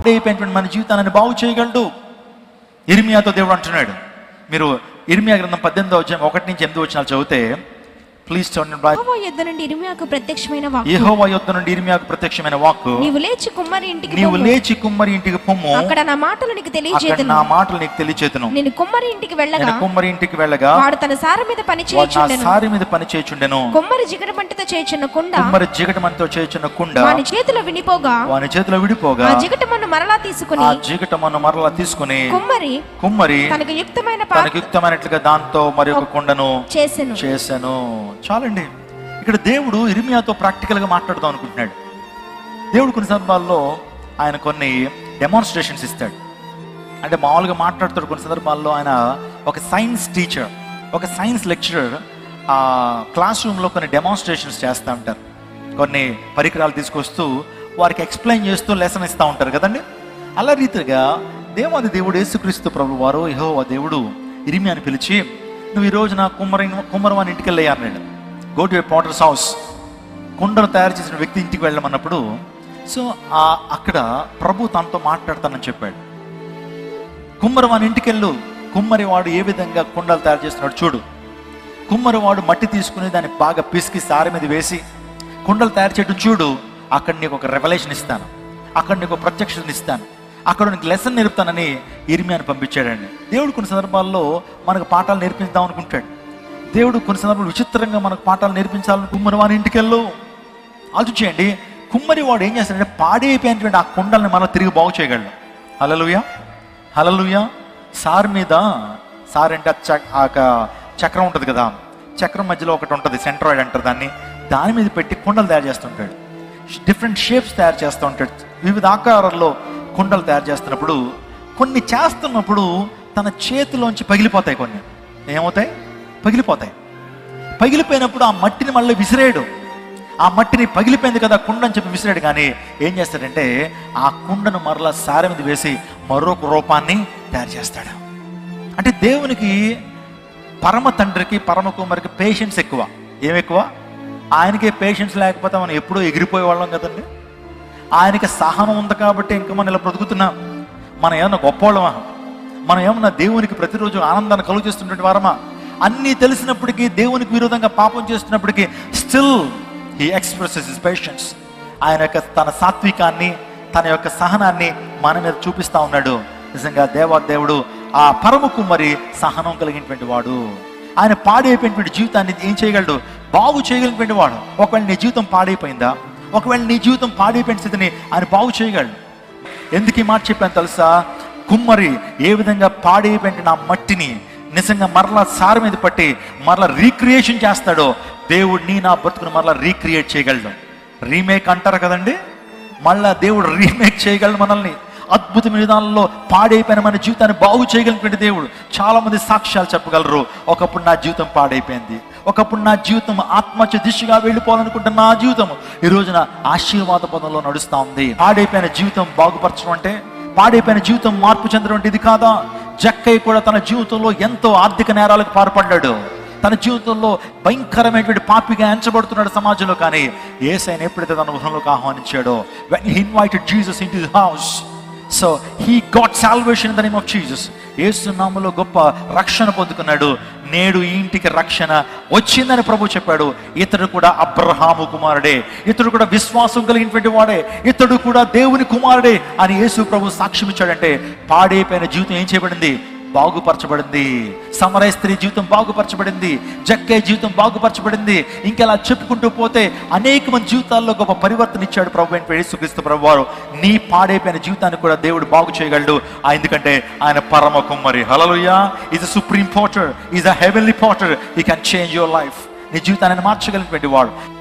అయిపోయినటువంటి మన జీవితాన్ని బాగు చేయగలడు ఇర్మియాతో దేవుడు అంటున్నాడు మీరు ఇర్మియా గ్రంథం పద్దెనిమిదో అధ్యాయం ఒకటి నుంచి ఎనిమిది వచ్చిన చదివితే ప్లీజ్ చూడండి యెహోవా యొద్ద నుండి ఇర్మియాకు ప్రత్యక్షమైన వాక్కు యెహోవా యొద్ద నుండి ఇర్మియాకు ప్రత్యక్షమైన వాక్కు నీవు లేచి కుమ్మరి ఇంటికి నీవు పొమ్ము. లేచి కుమ్మరి ఇంటికి పొమ్ము అక్కడ నా మాటలు నీకు అక్కడ తెలియజేతును నా మాటలు నీకు తెలియచేతును నేను కుమ్మరి ఇంటికి వెళ్ళగా నేను కుమ్మరి ఇంటికి వెళ్ళగా వాడు తన సార మీద పని వాడు నా చేయుచుండెను సారి మీద పని చేయుచుండెను కుమ్మరి జిగట మంటతో చేయుచున్న కుండ కుమ్మరి జిగటమంతో చేయుచున్న కుండ వాని చేతిలో వినిపోగా వాని చేతిలో విడిపోగా ఆ జిగటమన్ను మరలా తీసుకుని ఆ జిగటమను మరలా తీసుకుని కుమ్మరి కుమ్మరి తనకు యుక్తమైన తనకు పాత్ర యుక్తమైనట్లుగా దాంతో మరి ఒక కొండను చేసెను చేశాను చాలండి ఇక్కడ దేవుడు ఇర్మియాతో ప్రాక్టికల్ గా మాట్లాడదాం అనుకుంటున్నాడు దేవుడు కొన్ని సందర్భాల్లో ఆయన కొన్ని డెమాన్స్ట్రేషన్స్ ఇస్తాడు అంటే మామూలుగా మాట్లాడుతాడు కొన్ని సందర్భాల్లో ఆయన ఒక సైన్స్ టీచర్ ఒక సైన్స్ లెక్చరర్ ఆ క్లాస్ రూమ్లో కొన్ని డెమాన్స్ట్రేషన్స్ చేస్తూ ఉంటారు కొన్ని పరికరాలు తీసుకొస్తూ వారికి ఎక్స్ప్లెయిన్ చేస్తూ లెసన్ ఇస్తూ ఉంటారు కదండి అలా రీతిగా దేవాది దేవుడు యేసుక్రీస్తు ప్రభు వారు యహో దేవుడు ఇరిమి అని పిలిచి నువ్వు ఈ రోజు నా కుమ్మరి కుమ్మరవాని ఇంటికి వెళ్ళయ్యా అన్నాడు go to a potter's house కుండలు తయారు చేసిన వ్యక్తి ఇంటికి వెళ్ళమన్నప్పుడు సో ఆ అక్కడ ప్రభు తనతో మాట్లాడతానని చెప్పాడు కుమ్మరి వాని ఇంటికి వెళ్ళు కుమ్మరి వాడు ఏ విధంగా కుండలు తయారు చేస్తున్నాడు చూడు కుమ్మరి వాడు మట్టి తీసుకుని దాన్ని బాగా పిసికి సారి మీద వేసి కుండలు తయారు చేయడం చూడు అక్కడ నీకు ఒక రెవల్యూషన్ ఇస్తాను అక్కడ నీకు ఒక ప్రత్యక్షతని ఇస్తాను అక్కడ నీకు లెసన్ నేర్పుతానని ఇర్మియాని పంపించాడండి దేవుడు కొన్ని సందర్భాల్లో మనకు పాఠాలు నేర్పిద్దాం అనుకుంటాడు దేవుడు కొన్ని సందర్భాలు విచిత్రంగా మనకు పాఠాలు నేర్పించాలని కుమ్మరి వాని ఇంటికి వెళ్ళు ఆలోచించేయండి కుమ్మరి వాడు ఏం చేస్తాడంటే పాడైపోయినటువంటి ఆ కుండల్ని మనం తిరిగి బాగు చేయగలడు హలలుయ హలలుయ సార్ మీద సార్ అంటే ఆ చక్- ఆ యొక్క చక్రం ఉంటుంది కదా చక్రం మధ్యలో ఒకటి ఉంటుంది సెంట్రాయిడ్ అంటారు దాన్ని దాని మీద పెట్టి కుండలు తయారు చేస్తుంటాడు డిఫరెంట్ షేప్స్ తయారు చేస్తూ ఉంటాడు వివిధ ఆకారాల్లో కుండలు తయారు చేస్తున్నప్పుడు కొన్ని చేస్తున్నప్పుడు తన చేతిలోంచి పగిలిపోతాయి కొన్ని ఏమవుతాయి పగిలిపోతాయి పగిలిపోయినప్పుడు ఆ మట్టిని మళ్ళీ విసిరేయడు ఆ మట్టిని పగిలిపోయింది కదా కుండ అని చెప్పి విసిరాడు కానీ ఏం చేస్తాడంటే ఆ కుండను మరలా సార మీద వేసి మరొక రూపాన్ని తయారు చేస్తాడు అంటే దేవునికి పరమ తండ్రికి పరమ కుమారికి పేషెన్స్ ఎక్కువ ఏం ఎక్కువ ఆయనకే పేషెన్స్ లేకపోతే మనం ఎప్పుడూ ఎగిరిపోయే వాళ్ళం కదండి ఆయనకి సహనం ఉంది కాబట్టి ఇంకా మనం ఇలా బ్రతుకుతున్నాం మనం ఏమన్నా గొప్పవాళ్ళమా మనం ఏమన్నా దేవునికి ప్రతిరోజు ఆనందాన్ని కలుగు చేస్తున్నటువంటి వారమా అన్నీ తెలిసినప్పటికీ దేవునికి విరోధంగా పాపం చేస్తున్నప్పటికీ still he expresses his patience ఆయన యొక్క తన సాత్వికాన్ని తన యొక్క సహనాన్ని మన మీద చూపిస్తా ఉన్నాడు నిజంగా దేవా దేవుడు ఆ పరమ కుమ్మరి సహనం కలిగినటువంటి వాడు ఆయన పాడైపోయినటువంటి జీవితాన్ని ఏం చేయగలడు బాగు చేయగలిగినటువంటి వాడు ఒకవేళ నీ జీవితం పాడైపోయిందా ఒకవేళ నీ జీవితం పాడైపోయిన స్థితిని ఆయన బాగు చేయగలడు ఎందుకు ఈ మాట చెప్పాను తెలుసా కుమ్మరి ఏ విధంగా పాడైపోయిన నా మట్టిని నిజంగా మరలా సార మీద పట్టి మరలా రీక్రియేషన్ చేస్తాడో దేవుడు నీ నా బతుకును మరలా రీక్రియేట్ చేయగలడు రీమేక్ అంటారు కదండి మళ్ళా దేవుడు రీమేక్ చేయగలడు మనల్ని అద్భుతమైన విధానంలో పాడైపోయిన మన జీవితాన్ని బాగు చేయగలిగినటువంటి దేవుడు చాలా మంది సాక్ష్యాలు చెప్పగలరు ఒకప్పుడు నా జీవితం పాడైపోయింది ఒకప్పుడు నా జీవితం ఆత్మహత్య దిశగా వెళ్ళిపోవాలనుకుంటున్న నా జీవితం ఈ రోజున ఆశీర్వాద పదంలో నడుస్తా ఉంది పాడైపోయిన జీవితం బాగుపరచడం అంటే పాడైపోయిన జీవితం మార్పు చెందడం అంటే ఇది కాదా జక్కయ్య కూడా తన జీవితంలో ఎంతో ఆర్థిక నేరాలకు పాల్పడ్డాడు తన జీవితంలో భయంకరమైనటువంటి పాపిగా ఎంచబడుతున్నాడు సమాజంలో కానీ ఏసైన ఎప్పుడైతే తన గృహంలోకి ఆహ్వానించాడో when he invited Jesus in to house so he got salvation in the name of Jesus Yesu నామములో గొప్ప రక్షణ పొందుకున్నాడు నేడు ఈ ఇంటికి రక్షణ వచ్చిందని ప్రభు చెప్పాడు ఇతడు కూడా అబ్రహాము కుమారుడే ఇతడు కూడా విశ్వాసం కలిగినటువంటి వాడే ఇతడు కూడా దేవుని కుమారుడే అని యేసు ప్రభు సాక్ష్యం ఇచ్చాడంటే పాడైపోయిన జీవితం ఏం చేయబడింది బాగుపరచబడింది సమరయ స్త్రీ జీవితం బాగుపరచబడింది జక్కే జీవితం బాగుపరచబడింది ఇంకెలా చెప్పుకుంటూ పోతే అనేక మంది జీవితాల్లో గొప్ప పరివర్తన ఇచ్చాడు ప్రభు అయిన యేసుక్రీస్తు ప్రభు వారు నీ పాడైపోయిన జీవితాన్ని కూడా దేవుడు బాగు చేయగలడు ఆ ఎందుకంటే ఆయన పరమ కుమ్మరి hallelujah is a supreme potter is a heavenly potter he can change your life నీ జీవితాన్ని మార్చగలిగినటువంటి వాడు